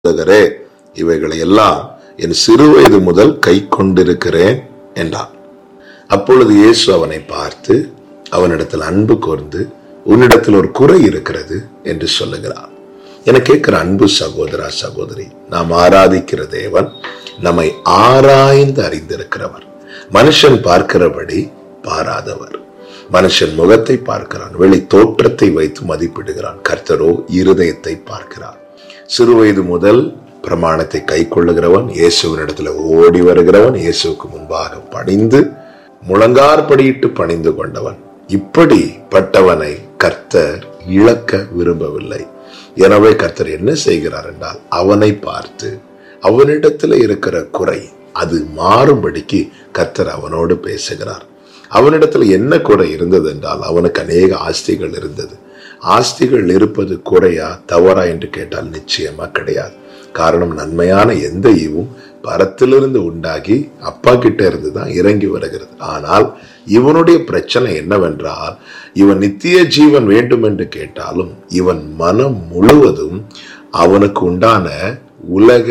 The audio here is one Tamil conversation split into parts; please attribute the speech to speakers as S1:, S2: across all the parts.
S1: போதகரே இவைகளை எல்லாம் என் சிறுவயது முதல் கை கொண்டிருக்கிறேன் என்றான் அப்பொழுது இயேசு அவனை பார்த்து அவனிடத்தில் அன்பு கூர்ந்து உன்னிடத்தில் ஒரு குறை இருக்கிறது என்று சொல்லுகிறார் என கேட்கிற அன்பு சகோதரா சகோதரி நாம் ஆராதிக்கிற தேவன் நம்மை ஆராய்ந்து அறிந்திருக்கிறவர் மனுஷன் பார்க்கிறபடி பாராதவர் மனுஷன் முகத்தை பார்க்கிறான் வெளி தோற்றத்தை வைத்து மதிப்பிடுகிறான் கர்த்தரோ இருதயத்தை பார்க்கிறார் சிறுவயது முதல் பிரமாணத்தை கை கொள்ளுகிறவன் இயேசுவினிடத்துல ஓடி வருகிறவன் இயேசுவுக்கு முன்பாக பணிந்து முழங்கார்படியிட்டு பணிந்து கொண்டவன் இப்படிப்பட்டவனை கர்த்தர் இழக்க விரும்பவில்லை எனவே கர்த்தர் என்ன செய்கிறார் என்றால் அவனை பார்த்து அவனிடத்துல இருக்கிற குறை அது மாறும்படிக்கு கர்த்தர் அவனோடு பேசுகிறார் அவனிடத்துல என்ன குறை இருந்தது என்றால் அவனுக்கு அநேக ஆஸ்திகள் இருந்தது ஆஸ்திகள் இருப்பது குறையா தவறா என்று கேட்டால் நிச்சயமா கிடையாது காரணம் நன்மையான எந்த ஈவும் பரத்திலிருந்து உண்டாகி அப்பா கிட்ட இருந்து தான் இறங்கி வருகிறது ஆனால் இவனுடைய பிரச்சனை என்னவென்றால் இவன் நித்திய ஜீவன் வேண்டும் என்று கேட்டாலும் இவன் மனம் முழுவதும் அவனுக்கு உண்டான உலக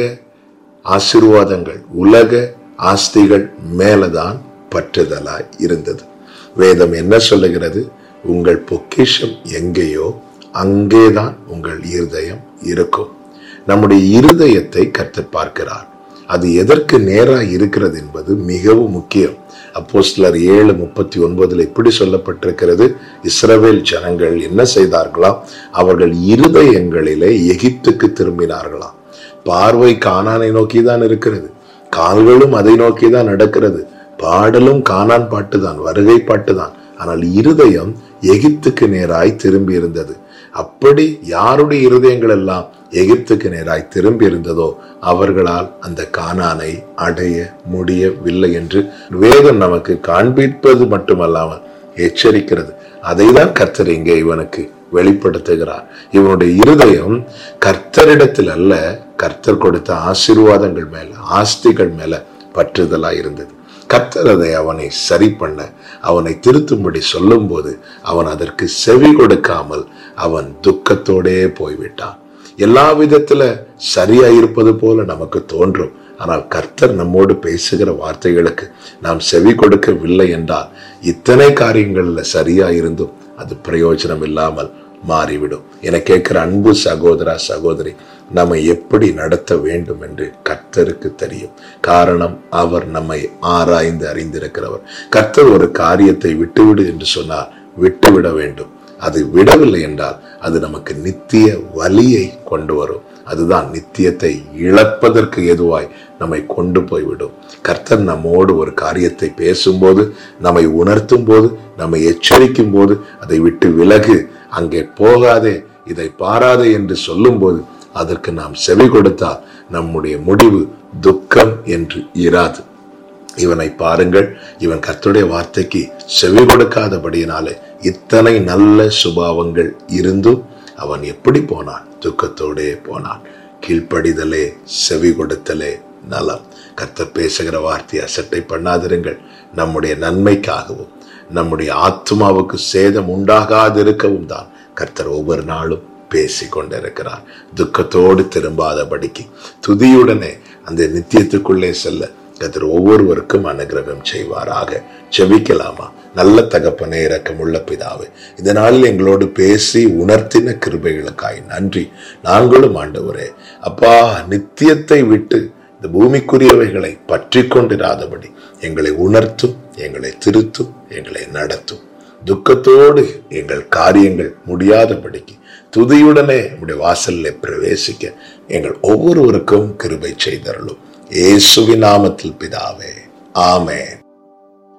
S1: ஆசீர்வாதங்கள் உலக ஆஸ்திகள் மேலதான் பற்றுதலாய் இருந்தது வேதம் என்ன சொல்லுகிறது உங்கள் பொக்கிஷம் எங்கேயோ அங்கேதான் உங்கள் இருதயம் இருக்கும் நம்முடைய இருதயத்தை கர்த்தர் பார்க்கிறார் அது எதற்கு நேராக இருக்கிறது என்பது மிகவும் முக்கியம் அப்போ சிலர் ஏழு முப்பத்தி ஒன்பதுல இப்படி சொல்லப்பட்டிருக்கிறது இஸ்ரவேல் ஜனங்கள் என்ன செய்தார்களாம் அவர்கள் இருதயங்களிலே எகிப்துக்கு திரும்பினார்களாம் பார்வை காணானை நோக்கி தான் இருக்கிறது கால்களும் அதை நோக்கி தான் நடக்கிறது பாடலும் காணான் பாட்டுதான் வருகை பாட்டுதான் ஆனால் இருதயம் எகிப்துக்கு நேராய் திரும்பி இருந்தது அப்படி யாருடைய இருதயங்கள் எல்லாம் எகிப்துக்கு நேராய் திரும்பி இருந்ததோ அவர்களால் அந்த கானானை அடைய முடியவில்லை என்று வேதம் நமக்கு காண்பிப்பது மட்டுமல்லாமல் எச்சரிக்கிறது அதை தான் கர்த்தர் இங்கே இவனுக்கு வெளிப்படுத்துகிறார் இவனுடைய இருதயம் கர்த்தரிடத்தில் அல்ல கர்த்தர் கொடுத்த ஆசீர்வாதங்கள் மேல ஆஸ்திகள் மேல பற்றுதலா இருந்தது கர்த்தர் அதை அவனை சரி பண்ண அவனை திருத்தும்படி சொல்லும்போது அவன் அதற்கு செவி கொடுக்காமல் அவன் துக்கத்தோடே போய்விட்டான் எல்லா விதத்துல சரியா இருப்பது போல நமக்கு தோன்றும் ஆனால் கர்த்தர் நம்மோடு பேசுகிற வார்த்தைகளுக்கு நாம் செவி கொடுக்கவில்லை என்றால் இத்தனை காரியங்கள்ல சரியா இருந்தும் அது பிரயோஜனம் இல்லாமல் மாறிவிடும் என கேட்கிற அன்பு சகோதரா சகோதரி நம்மை எப்படி நடத்த வேண்டும் என்று கர்த்தருக்கு தெரியும் காரணம் அவர் நம்மை ஆராய்ந்து அறிந்திருக்கிறவர் கர்த்தர் ஒரு காரியத்தை விட்டுவிடு என்று சொன்னார் விட்டுவிட வேண்டும் அது விடவில்லை என்றால் அது நமக்கு நித்திய வலியை கொண்டு வரும் அதுதான் நித்தியத்தை இழப்பதற்கு எதுவாய் நம்மை கொண்டு போய்விடும் கர்த்தர் நம்மோடு ஒரு காரியத்தை பேசும்போது நம்மை உணர்த்தும் போது நம்மை எச்சரிக்கும் போது அதை விட்டு விலகு அங்கே போகாதே இதை பாராதே என்று சொல்லும்போது அதற்கு நாம் செவி கொடுத்தால் நம்முடைய முடிவு துக்கம் என்று இராது இவனை பாருங்கள் இவன் கர்த்தருடைய வார்த்தைக்கு செவி கொடுக்காதபடியினாலே இத்தனை நல்ல சுபாவங்கள் இருந்தும் அவன் எப்படி போனான் துக்கத்தோடே போனான் கீழ்ப்படிதலே செவி கொடுத்தலே நலம் கர்த்தர் பேசுகிற வார்த்தையை அசட்டை பண்ணாதிருங்கள் நம்முடைய நன்மைக்காகவும் நம்முடைய ஆத்மாவுக்கு சேதம் உண்டாகாதிருக்கவும் தான் கர்த்தர் ஒவ்வொரு நாளும் பேசி கொண்டிருக்கிறார் துக்கத்தோடு திரும்பாதபடிக்கு துதியுடனே அந்த நித்தியத்துக்குள்ளே செல்ல கர்த்தர் ஒவ்வொருவருக்கும் அனுகிரகம் செய்வாராக செபிக்கலாமா நல்ல தகப்பனே இரக்கமுள்ள பிதாவே இந்த நாளில் எங்களோடு பேசி உணர்த்தின கிருபைகளுக்காய் நன்றி நாங்களும் ஆண்டவரே அப்பா நித்தியத்தை விட்டு இந்த பூமிக்குரியவைகளை பற்றி கொண்டிராதபடி எங்களை உணர்த்தும் எங்களை திருத்தும் எங்களை நடத்தும் துக்கத்தோடு எங்கள் காரியங்கள் முடியாதபடிக்கு துதியுடனே உடைய வாசலில் பிரவேசிக்க எங்கள் ஒவ்வொருவருக்கும் கிருபை செய்தருளும் இயேசுவின் நாமத்தில் பிதாவே ஆமென்